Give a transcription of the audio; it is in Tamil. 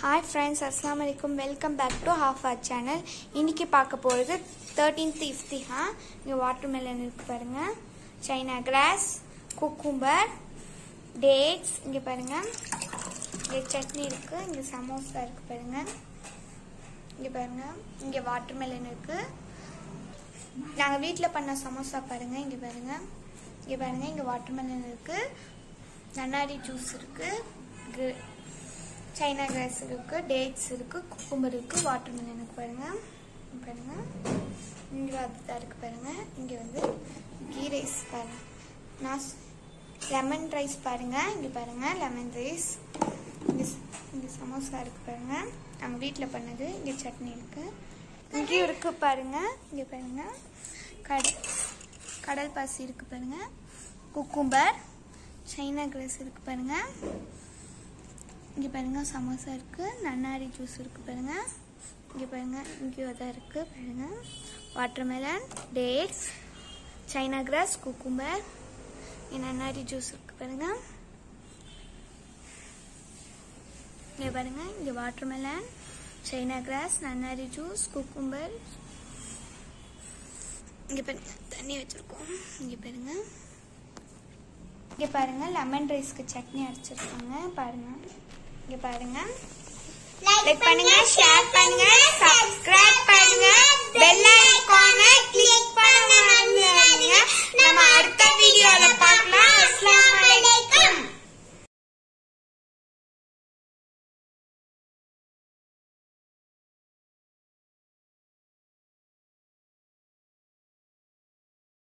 ஹாய் ஃப்ரெண்ட்ஸ் அஸ்லாம் வலைக்கும் welcome back to half our channel இன்னைக்கு பார்க்க போகிறது தேர்ட்டீன்த் இஃப்திஹா இங்கே வாட்டர் மெலன் இருக்கு பாருங்க சைனா கிராஸ் குக்கும்பர் டேட்ஸ் இங்கே பாருங்க இங்கே சட்னி இருக்கு இங்கே சமோசா இருக்கு பாருங்க இங்கே பாருங்க இங்கே வாட்டர் மெலன் இருக்கு நாங்கள் வீட்டில் பண்ண சமோசா பாருங்க இங்கே பாருங்க இங்கே பாருங்க இங்கே வாட்டர் மெலன் இருக்கு நன்னாரி ஜூஸ் இருக்கு கிர- சைனா கிராஸ் இருக்கு டேட்ஸ் இருக்கு குக்கும்பர் இருக்கு வாட்டர் மெலன் இருக்கு பாருங்க இங்க பாருங்க இங்க அதுதான் இருக்கு பாருங்க இங்க வந்து கீ ரைஸ் பாருங்க நான் லெமன் ரைஸ் பாருங்க இங்க பாருங்க லெமன் ரைஸ் இங்க ச- இங்க சமோசா இருக்கு பாருங்க நம்ம வீட்டில் பண்ணது இங்க சட்னி இருக்கு இங்கேயும் இருக்கு பாருங்க இங்க பாருங்க கடல் கடல் பாசி இருக்கு பாருங்க குக்கும்பர் சைனா கிராஸ் இருக்கு பாருங்க இங்கே பாருங்க சமோசா இருக்கு நன்னாரி ஜூஸ் இருக்கு பாருங்க இங்கே பாருங்க இங்கேயும் தான் இருக்கு பாருங்க watermelon dates China grass cucumber இங்கே நன்னாரி ஜூஸ் இருக்கு பாருங்க இங்கே பாருங்க இங்கே வாட்டர்மெலன் சைனா கிராஸ் நன்னாரி ஜூஸ் குக்கும்பர் இங்கே பாருங்க தண்ணி வச்சிருக்கோம் இங்கே பாருங்க இங்கே பாருங்க லெமன் ரைஸ்க்கு சட்னி அரைச்சிருக்காங்க பாருங்க இங்க பாருங்க லைக் பண்ணுங்க ஷேர் பண்ணுங்க சப்ஸ்கிரைப் பண்ணுங்க பெல் ஐகானை கிளிக் பண்ண மறந்துடாதீங்க நம்ம அடுத்த